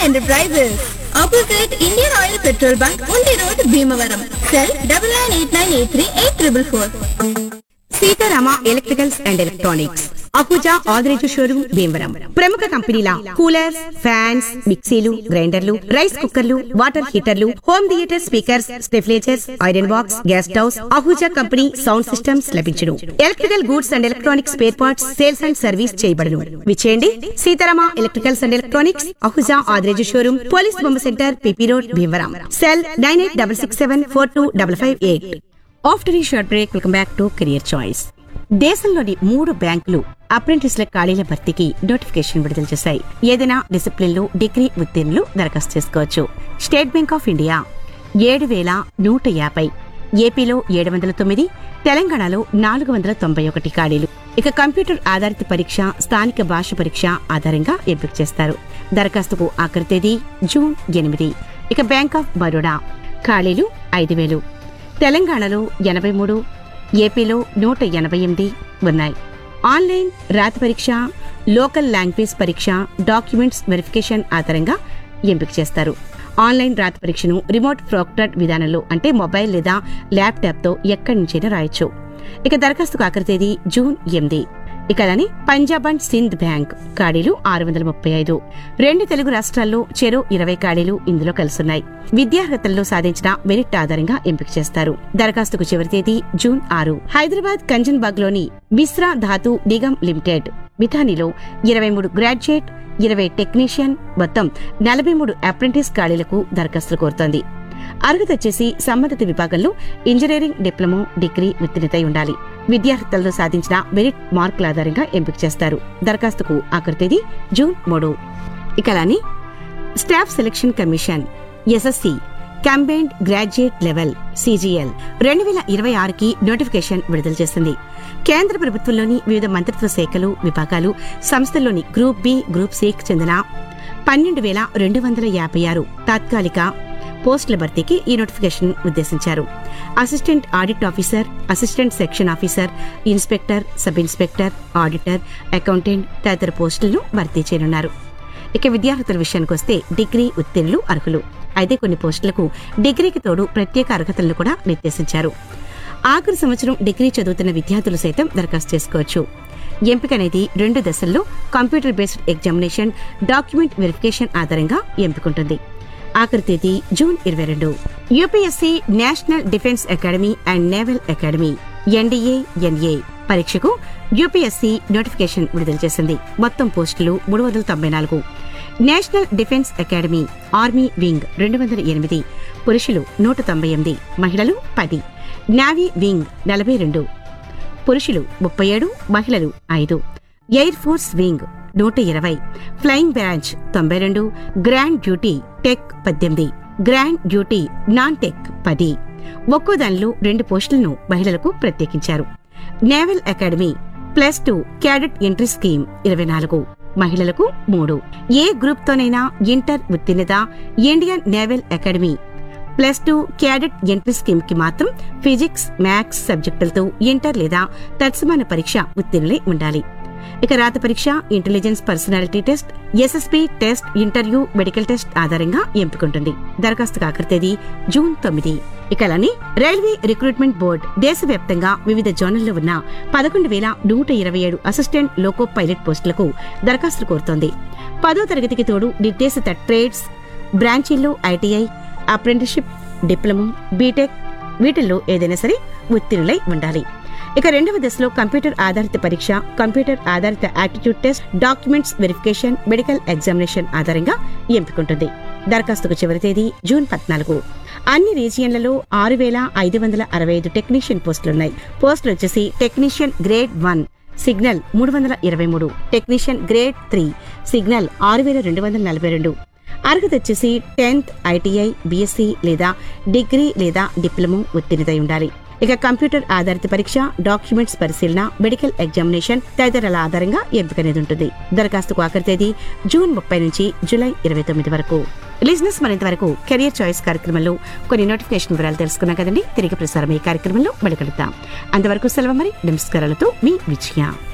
enterprises opposite Indian oil petrol bunk Undi road Bhimavaram cell double nine eight nine eight three eight triple four Seetharama electricals and electronics Ahuja Adireju showroom Bhimavaram ప్రముఖ కంపెనీల coolers fans మిక్సీలు గ్రైండర్లు rice కుక్కర్లు water హీటర్లు home theatre speakers stabilizers iron box gas stoves Ahuja company sound systems లభించును electrical goods and electronics spare parts sales and service చేయబడును విచేయండి Seetharama electricals and electronics Ahuja Adireju showroom police బొమ్మ centre PP road Bhimavaram cell nine eight double six seven four two double five eight after ఈ short break welcome back to career choice దేశంలోని మూడు బ్యాంకులు అప్రెంటిస్ల ఖాళీల భర్తీకి notification విడుదల చేశాయి ఏదైనా డిసిప్లిన్ లో డిగ్రీ ఉత్తీర్ణులు దరఖాస్తు చేసుకోవచ్చు స్టేట్ బ్యాంక్ ఆఫ్ ఇండియా ఏడు వేల నూట యాభై ఏపీలో ఏడు వందల తొమ్మిది తెలంగాణలో నాలుగు వందల తొంభై ఒకటి ఖాళీలు ఇక కంప్యూటర్ ఆధారిత పరీక్ష స్థానిక భాష పరీక్ష ఆధారంగా ఎంపిక చేస్తారు దరఖాస్తుకు ఆఖరి తేదీ జూన్ ఎనిమిది ఇక బ్యాంక్ ఆఫ్ బరోడా ఖాళీలు ఐదు వేలు తెలంగాణలో ఎనభై మూడు ఏపీలో నూట ఎనభై ఎనిమిది ఉన్నాయి ఆన్లైన్ రాత పరీక్ష లోకల్ లాంగ్వేజ్ పరీక్ష డాక్యుమెంట్స్ వెరిఫికేషన్ ఆధారంగా ఎంపిక చేస్తారు ఆన్లైన్ రాత పరీక్షను రిమోట్ ప్రోక్టెడ్ విధానంలో అంటే మొబైల్ లేదా ల్యాప్టాప్తో ఎక్కడి నుంచైనా రాయొచ్చు ఇక దరఖాస్తుకు ఆఖరి తేదీ జూన్ ఎనిమిది ఇక అలానే పంజాబ్ అండ్ సింధ్ బ్యాంక్ ఖాళీలు ఆరు వందల ముప్పై ఐదు రెండు తెలుగు రాష్ట్రాల్లో చెరో ఇరవై ఖాళీలు ఇందులో కలుస్తున్నాయి విద్యార్హతల్లో సాధించిన మెరిట్ ఆధారంగా ఎంపిక చేస్తారు దరఖాస్తుకు చివరి తేదీ జూన్ ఆరు హైదరాబాద్ కంజన్బాగ్ లోని మిశ్రా ధాతు నిగమ్ లిమిటెడ్ మిథానిలో ఇరవై మూడు గ్రాడ్యుయేట్ ఇరవై టెక్నీషియన్ మొత్తం నలభై మూడు అప్రెంటిస్ ఖాళీలకు దరఖాస్తులు కోరుతోంది అర్హత వచ్చేసి సంబంధిత విభాగంలో ఇంజనీరింగ్ డిప్లొమా డిగ్రీ ఉత్తీర్ణత అయి ఉండాలి విద్యార్థులలో సాధించిన మెరిట్ మార్కుల ఆధారంగా ఎంపిక చేస్తారు దరఖాస్తుకు ఆఖరి తేదీ జూన్ మూడు ఇక అలానే staff selection commission SSC combined graduate level CGL రెండు వేల ఇరవై ఆరుకి నోటిఫికేషన్ విడుదల చేసింది కేంద్ర ప్రభుత్వంలోని వివిధ మంత్రిత్వ శాఖలు విభాగాలు సంస్థల్లోని గ్రూప్ బి గ్రూప్ సికి చెందిన పన్నెండు వేల రెండు వందల యాభై ఆరు తాత్కాలిక పోస్టుల భర్తీకి ఈ నోటిఫికేషన్ ఉద్దేశించారు assistant audit officer assistant section officer inspector sub inspector auditor accountant తదితర పోస్టులను భర్తీ చేయనున్నారు ఇక విద్యార్హతల విషయానికి వస్తే డిగ్రీ ఉత్తీర్ణులు అర్హులు అయితే కొన్ని పోస్టులకు డిగ్రీకి తోడు ప్రత్యేక అర్హతలను కూడా నిర్దేశించారు ఆఖరి సంవత్సరం డిగ్రీ చదువుతున్న విద్యార్థులు సైతం దరఖాస్తు చేసుకోవచ్చు ఎంపిక అనేది రెండు దశల్లో computer based examination document verification ఆధారంగా ఎంపికంటుంది ఆఖరి తేదీ జూన్ ఇరవై రెండు UPSC national defence academy and naval academy NDA NA పరీక్షకు యూపీఎస్సీ నోటిఫికేషన్ విడుదల చేసింది మొత్తం పోస్టులు మూడు వందల తొంభై నాలుగు national defence academy army wing రెండు వందల ఎనిమిది పురుషులు నూట తొంభై ఎనిమిది మహిళలు పది నావీ వింగ్ నలభై రెండు పురుషులు ముప్పై ఏడు మహిళలు ఐదు ఎయిర్ ఫోర్స్ వింగ్ నూట ఇరవై ఫ్లయింగ్ బ్రాంచ్ తొంభై రెండు గ్రాండ్ డ్యూటీ టెక్ పద్దెనిమిది గ్రాండ్ డ్యూటీ నాన్ టెక్ పది ఒక్కో దానిలో రెండు పోస్టులను మహిళలకు ప్రత్యేకించారు naval academy plus two cadet entry scheme ఇరవై నాలుగు మహిళలకు మూడు ఏ గ్రూప్ తోనైనా ఇంటర్ ఉత్తీర్ణత Indian naval academy plus two cadet entry scheme కి మాత్రం ఫిజిక్స్ మ్యాథ్స్ సబ్జెక్టులతో ఇంటర్ లేదా తత్సమాన పరీక్ష ఉత్తీర్ణులై ఉండాలి ఇక రాత పరీక్ష intelligence personality test SSP test interview medical test ఆధారంగా ఎంపికంటుంది దరఖాస్తు ఆఖరి తేదీ జూన్ తొమ్మిది ఇక అలానే రైల్వే రిక్రూట్మెంట్ బోర్డు దేశవ్యాప్తంగా వివిధ జోన్లలో ఉన్న పదకొండు వేల నూట ఇరవై ఏడు అసిస్టెంట్ లోకో పైలట్ పోస్టులకు దరఖాస్తులు కోరుతోంది పదో తరగతికి తోడు నిర్దేశిత ట్రేడ్స్ బ్రాంచీల్లో ఐటీఐ అప్రెంటిస్షిప్ డిప్లొమా బీటెక్ వీటిల్లో ఏదైనా సరే ఉత్తీర్ణులై ఉండాలి ఇక రెండవ దశలో కంప్యూటర్ ఆధారిత పరీక్ష కంప్యూటర్ ఆధారిత aptitude test documents verification medical examination ఆధారంగా ఎంపికంటుంది దరఖాస్తుకు చివరి తేదీ జూన్ పద్నాలుగు అన్ని రీజియన్లలో ఆరు వేల ఐదు వందల అరవై ఐదు టెక్నీషియన్ పోస్టులున్నాయి పోస్టులు వచ్చేసి టెక్నీషియన్ గ్రేడ్ వన్ సిగ్నల్ మూడు వందల ఇరవై మూడు టెక్నీషియన్ గ్రేడ్ త్రీ సిగ్నల్ ఆరు వేల రెండు వందల నలభై రెండు అర్హత వచ్చేసి టెన్త్ ఐటీఐ బీఎస్సీ లేదా డిగ్రీ లేదా డిప్లొమా ఉత్తీర్ణత ఉండాలి ఇక కంప్యూటర్ ఆధారిత పరీక్ష డాక్యుమెంట్స్ పరిశీలన మెడికల్ ఎగ్జామినేషన్ తదితరాల ఆధారంగా ఎంపిక అనేది ఉంటుంది దరఖాస్తుకు ఆఖరి తేదీ జూన్ ముప్పై నుంచి జూలై ఇరవై తొమ్మిది వరకు లిజినెస్ మరింత వరకు కెరియర్ చాయిస్ కార్యక్రమంలో కొన్ని నోటిఫికేషన్ వివరాలు తెలుసుకున్నాం కదండి తిరిగి ప్రసారం ఈ కార్యక్రమంలో మళ్ళీ కలుద్దాం అంతవరకు సెలవు మరి నమస్కారాలతో మీ విజయ